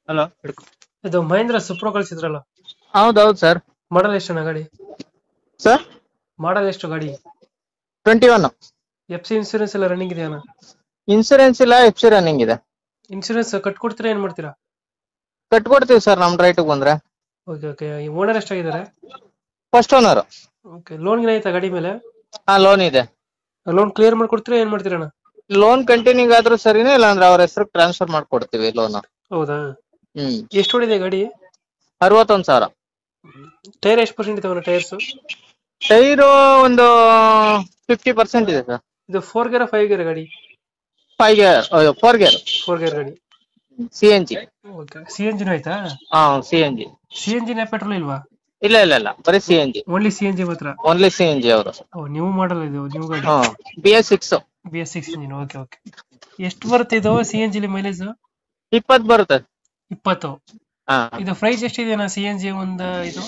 Hello ಇದು ಮಹೇಂದ್ರ ಸುಪ್ರೋ ಕಳಿಸಿದ್ರಲ್ಲ ಹೌದೌದು sir model ಎಷ್ಟು ಗಾಡಿ ಸರ್ ಮಾಡಲ್ ಎಷ್ಟು ಗಾಡಿ twenty one F C insurance ಎಲ್ಲ ರನ್ನಿಂಗ್ ಇದೆಯಾ ಇನ್ಸೂರೆನ್ಸ್ ಇಲ್ಲ ಎಫ್ ಸಿ ರನ್ನಿಂಗ್ ಇದೆ ಇನ್ಸೂರೆನ್ಸ್ ಕಟ್ಕೊಡ್ತೀರಾ ಏನ್ ಮಾಡ್ತೀರಾ ಕಟ್ಕೊಡ್ತೀವಿ ಸರ್ ನಮ್ ರೈಟಿಗೆ ಬಂದ್ರೆ ಓಕೆ ಓಕೆ ಈ ಓನರ್ ಎಷ್ಟಾಗಿದ್ದಾರೆ ಫಸ್ಟ್ ಓನರ್ ಓಕೆ ಲೋನ್ ಏನಾಯ್ತಾ ಗಾಡಿ ಮೇಲೆ ಹಾ ಲೋನ್ ಇದೆ ಲೋನ್ ಕ್ಲಿಯರ್ ಮಾಡ್ಕೊಡ್ತೀರಾ ಏನ್ ಮಾಡ್ತೀರಾ ಅಣ್ಣ ಲೋನ್ ಕಂಟಿನ್ಯೂ ಆದ್ರೂ ಸರಿನೇ ಇಲ್ಲಾಂದ್ರೆ ಅವ್ರ ಹೆಸರು ಟ್ರಾನ್ಸ್ಫರ್ ಮಾಡ್ಕೊಡ್ತೀವಿ ಲೋನ್ ಹೌದಾ ಹ್ಮ್ ಎಷ್ಟು ಹೊಡಿದೆ ಗಾಡಿ ಅರವತ್ತೊಂದ್ ಸಾವಿರ ಟೈರ್ ಎಷ್ಟು ಪರ್ಸೆಂಟ್ ಇದಾವಣ್ಣ ಟೈರ್ಸ್ ಟೈರು ಒಂದು ಫಿಫ್ಟಿ ಪರ್ಸೆಂಟ್ ಇದೆ ಸರ್ ಇದು ಫೋರ್ ಗೇರ್ ಫೈವ್ ಗೇರ್ ಗಾಡಿ five gear four gear four gear ಗಾಡಿ C N G okay C N ಜಿನ ಆಯ್ತಾ ಹಾ C N G C N ಜಿನ ಪೆಟ್ರೋಲ್ ಇಲ್ವಾ ಇಲ್ಲ ಇಲ್ಲ ಇಲ್ಲ ಬರೀ C N G only C N G ಮಾತ್ರ ಓನ್ಲಿ ಸಿ ಎನ್ ಜಿ ಅವರು ಓ ನೀವು ಮಾಡಲ್ ಇದು ನೀವು ಗಾಡಿ ಹಾ B S six B S six engine okay okay ಎಷ್ಟು ಬರುತ್ತೆ ಇದು ಸಿ ಎನ್ ಜಿಲಿ ಮೈಲೇಜ್ ಇಪ್ಪತ್ ಬರುತ್ತೆ ಇಪ್ಪತ್ತು ಹಾ ಇದು ಪ್ರೈಸ್ ಎಷ್ಟಿದೆ ನಾ ಸಿ ಎನ್ ಜಿ ಒಂದು ಇದು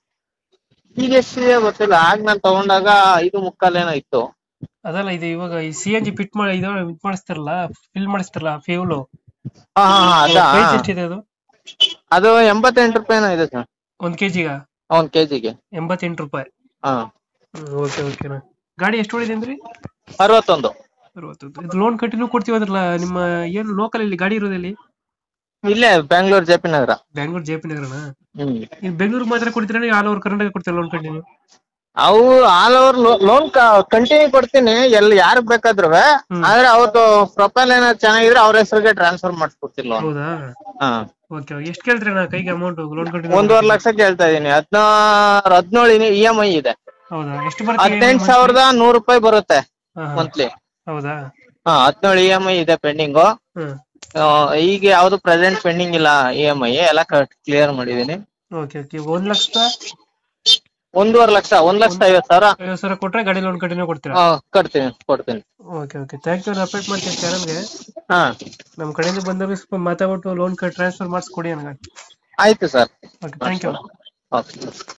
ಈಗ ಎಷ್ಟಿದೆ ಗೊತ್ತಿಲ್ಲ ಆಗ ನಾನ್ ತಗೊಂಡಾಗ ಐದು ಮುಕ್ಕಾಲ್ ಏನೋ ಇತ್ತು ಅದಲ್ಲ ಇದು ಇವಾಗ ಈ ಸಿ ಎನ್ ಜಿ ಫಿಟ್ ಮಾಡಿ ಇದು ಇದು ಮಾಡಿಸ್ತಾರಲ್ಲ ಫಿಲ್ ಮಾಡಿಸ್ತಾರಲ್ಲ ಫ್ಯೂಲು ಹಾ ಹಾ ಹಾ ಅದಾ ಪ್ರೈಸ್ ಎಷ್ಟಿದೆ ಅದು ಅದು ಎಂಬತ್ತೆಂಟು ರೂಪಾಯಿನೋ ಇದೆ ಸರ್ ಒಂದ್ ಕೆಜಿಗ ಒಂದ್ ಕೆಜಿಗೆ ಎಂಬತ್ತೆಂಟು ರೂಪಾಯಿ ಹಾ ಓಕೆ ಓಕೆನಾ ಗಾಡಿ ಎಷ್ಟು ಹೊಡಿದೆ ಅಂದ್ರಿ ಅರವತ್ತೊಂದು ಅರವತ್ತೊಂದು ಇದು ಲೋನ್ ಕಂಟಿನ್ಯೂ ಕೊಡ್ತೀವಿ ಅಂದ್ರಲ್ಲ ನಿಮ್ಮ ಏನು ಲೋಕಲ್ ಇಲ್ಲಿ ಗಾಡಿ ಇರೋದಲ್ಲಿ ಇಲ್ಲೇ Bengaluru J P Nagar Bangalore J P ನಗರನ ಹ್ಮ್ ಇಲ್ಲಿ ಬೆಂಗಳೂರು ಮಾತ್ರ ಕೊಡ್ತೀರಾ ಆಲ್ ಓವರ್ ಕರ್ನಾಟಕ ಕೊಡ್ತೀರಾ ಲೋನ್ ಕಂಟಿನ್ಯೂ ಅವು ಆಲ್ ಓವರ್ ಲೋನ್ ಕಂಟಿನ್ಯೂ ಕೊಡ್ತೀನಿ ಎಲ್ಲಿ ಯಾರಿಗ್ ಬೇಕಾದ್ರು ಹ್ಮ್. ಆದ್ರೆ ಅವ್ರದ್ದು ಪ್ರೊಫೈಲ್ ಏನಾದ್ರು ಚೆನ್ನಾಗಿದ್ರೆ ಅವ್ರ ಹೆಸರಿಗೆ ಟ್ರಾನ್ಸ್ಫರ್ ಮಾಡಿಸ್ಕೊಡ್ತೀನಿ ಲೋನ್ ಹೌದಾ ಹಾ ಓಕೆ ಎಷ್ಟು ಕೇಳ್ತೀರಾ ನಾ ಕೈಗೆ ಅಮೌಂಟ್ ಲೋನ್ ಕಂಟಿನ್ಯೂ ಒಂದೂವರೆ ಲಕ್ಷ ಕೇಳ್ತಾ ಇದೀನಿ ಹದಿನಾರು ಹದಿನೇಳು ಇ ಎಂ ಐ ಇದೆ ಹೌದಾ ಎಷ್ಟು ಬರುತ್ತೆ ಹದಿನೆಂಟು ಸಾವಿರದ ನೂರು ರೂಪಾಯಿ ಬರುತ್ತೆ ಹಾ, ಹಾ. ಮಂತ್ಲಿ ಹೌದಾ ಹಾ ಹದಿನೇಳು ಇ ಎಂ ಐ ಇದೆ ಪೆಂಡಿಂಗು ಹ್ಮ್ ಈಗ ಯಾವ್ದು ಪ್ರೆಸೆಂಟ್ ಪೆಂಡಿಂಗ್ ಇಲ್ಲ ಇ ಎಂ ಐ ಎಲ್ಲ ಕ್ಲಿಯರ್ ಮಾಡಿದೀನಿ ಓಕೆ ಓಕೆ ಒಂದ್ ಲಕ್ಷದ ಒಂದೂವರೆ ಲಕ್ಷ ಒಂದ್ ಲಕ್ಷದ ಐವತ್ತು ಸಾವಿರ ಐವತ್ತು ಸಾವಿರ ಕೊಟ್ರೆ ಗಾಡಿ ಲೋನ್ ಕಂಟಿನ್ಯೂ ಕೊಡ್ತೀರಾ ಹಾ, ಕೊಡ್ತೀನಿ ಕೊಡ್ತೀನಿ okay okay thank you update ಮಾಡ್ತೀನಿ ಚಾನಲ್ಗೆ ಹಾ ನಮ್ಮ ಕಡೆಯಿಂದ ಬಂದವರು ಸ್ವಲ್ಪ ಮಾತಾಡ್ಬಿಟ್ಟು ಲೋನ್ ಟ್ರಾನ್ಸ್ಫರ್ ಮಾಡಿಸ್ಕೊಡಿ ನನಗೆ ಆಯ್ತು sir okay thank you okay